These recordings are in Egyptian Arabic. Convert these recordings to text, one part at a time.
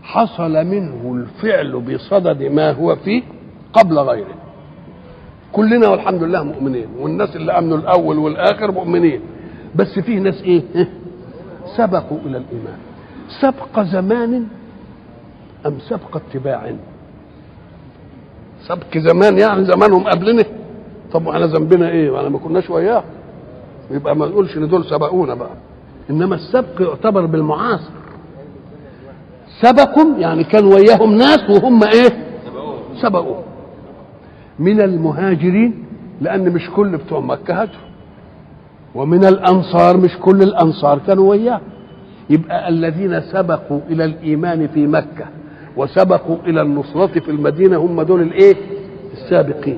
حصل منه الفعل بصدد ما هو فيه قبل غيره كلنا والحمد لله مؤمنين والناس اللي امنوا الاول والاخر مؤمنين بس فيه ناس ايه سبقوا الى الايمان سبق زمان ام سبق اتباع سبق زمان يعني زمانهم قبلنا طب واحنا ذنبنا ايه وانا ما كناش وياه يبقى ما نقولش ان دول سبقونا بقى انما السبق يعتبر بالمعاصر سبقهم يعني كان وياهم ناس وهم ايه سبقوا من المهاجرين لان مش كل بتوع مكه هاجروا ومن الانصار مش كل الانصار كانوا وياه يبقى الذين سبقوا الى الايمان في مكه وسبقوا الى النصره في المدينه هم دول الايه السابقين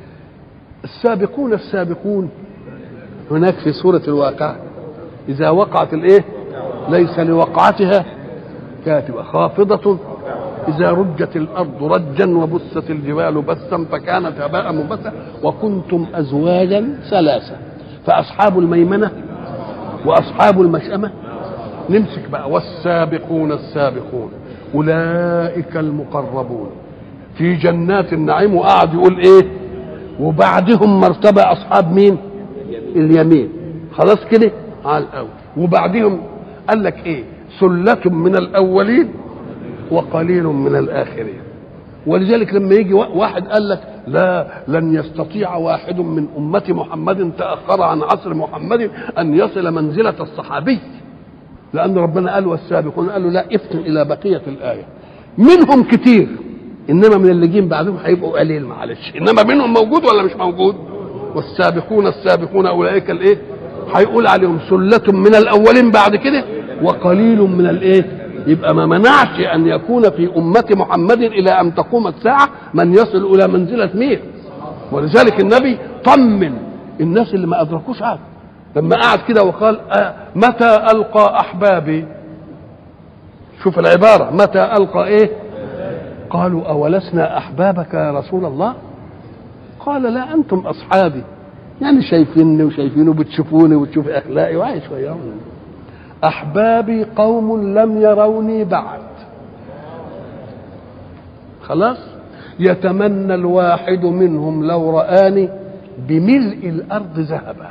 السابقون السابقون هناك في سوره الواقعه اذا وقعت الايه ليس لوقعتها كاتبه خافضه إذا رجت الأرض رجا وبست الجبال بسا فكانت هباء منبثا وكنتم أزواجا ثلاثة فأصحاب الميمنة وأصحاب المشأمة نمسك بقى والسابقون السابقون أولئك المقربون في جنات النعيم وقعد يقول إيه وبعدهم مرتبة أصحاب مين اليمين خلاص كده على الأول وبعدهم قال لك إيه ثلة من الأولين وقليل من الآخرين ولذلك لما يجي واحد قال لك لا لن يستطيع واحد من أمة محمد تأخر عن عصر محمد أن يصل منزلة الصحابي لأن ربنا قال والسابقون قالوا لا افتن إلى بقية الآية منهم كتير إنما من اللي جين بعدهم هيبقوا قليل معلش إنما منهم موجود ولا مش موجود والسابقون السابقون أولئك الإيه هيقول عليهم سلة من الأولين بعد كده وقليل من الإيه يبقى ما منعش ان يكون في امه محمد الى ان تقوم الساعه من يصل الى منزله مين ولذلك النبي طمن الناس اللي ما ادركوش هذا لما قعد كده وقال أه متى القى احبابي شوف العباره متى القى ايه قالوا اولسنا احبابك يا رسول الله قال لا انتم اصحابي يعني شايفيني وشايفينه بتشوفوني وتشوف اخلاقي وعايش وياهم احبابي قوم لم يروني بعد خلاص يتمنى الواحد منهم لو رآني بملء الارض ذهبا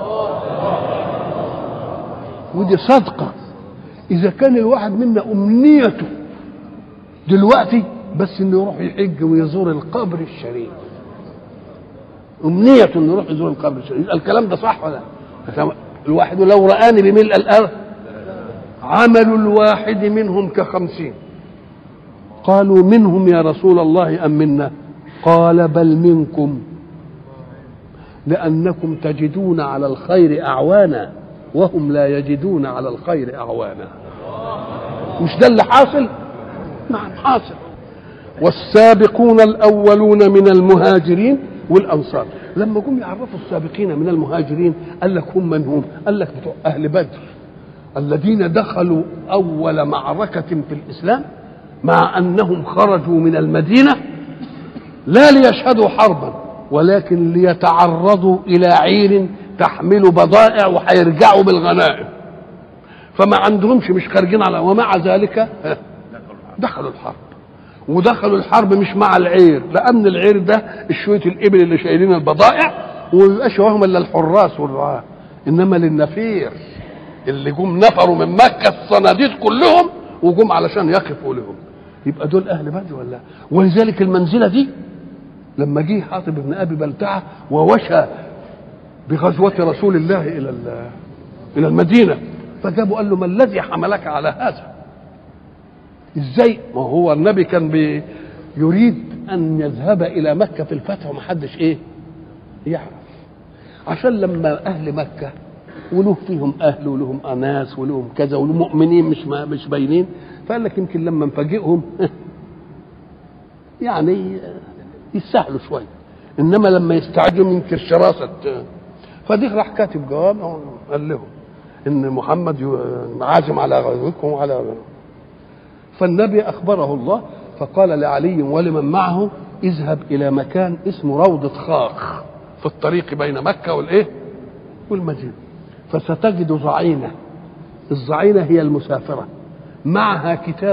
ودي صدقة إذا كان الواحد منا أمنيته دلوقتي بس إنه يروح يحج ويزور القبر الشريف أمنيته إنه يروح يزور القبر الشريف الكلام ده صح ولا الواحد لو رآني بملء الأرض عمل الواحد منهم كخمسين قالوا منهم يا رسول الله أم منا قال بل منكم لأنكم تجدون على الخير أعوانا وهم لا يجدون على الخير أعوانا مش ده اللي حاصل نعم حاصل والسابقون الأولون من المهاجرين والأنصار لما جم يعرفوا السابقين من المهاجرين قال لك هم من هم قال لك بتوع أهل بدر الذين دخلوا أول معركة في الإسلام مع أنهم خرجوا من المدينة لا ليشهدوا حربا ولكن ليتعرضوا إلى عير تحمل بضائع وهيرجعوا بالغنائم فما عندهمش مش خارجين على ومع ذلك دخلوا الحرب ودخلوا الحرب مش مع العير لأن العير ده شوية الإبل اللي شايلين البضائع وميبقاش وهم إلا الحراس والرعاة إنما للنفير اللي جم نفروا من مكة الصناديد كلهم وجم علشان يقفوا لهم يبقى دول أهل بدر ولا ولذلك المنزلة دي لما جه حاطب بن أبي بلتعة ووشى بغزوة رسول الله إلى إلى المدينة فجابوا قال له ما الذي حملك على هذا؟ ازاي؟ ما هو النبي كان بي يريد أن يذهب إلى مكة في الفتح ومحدش إيه؟ يعرف عشان لما أهل مكة وله فيهم أهل ولهم أناس ولهم كذا ولهم مؤمنين مش ما مش باينين فقال لك يمكن لما نفاجئهم يعني يستاهلوا شويه انما لما يستعجلوا يمكن شراسه فدي راح كاتب جواب قال لهم ان محمد عازم على غزوكم وعلى فالنبي اخبره الله فقال لعلي ولمن معه اذهب الى مكان اسمه روضه خاخ في الطريق بين مكه والايه والمدينه فستجد ظعينه الظعينه هي المسافره معها كتاب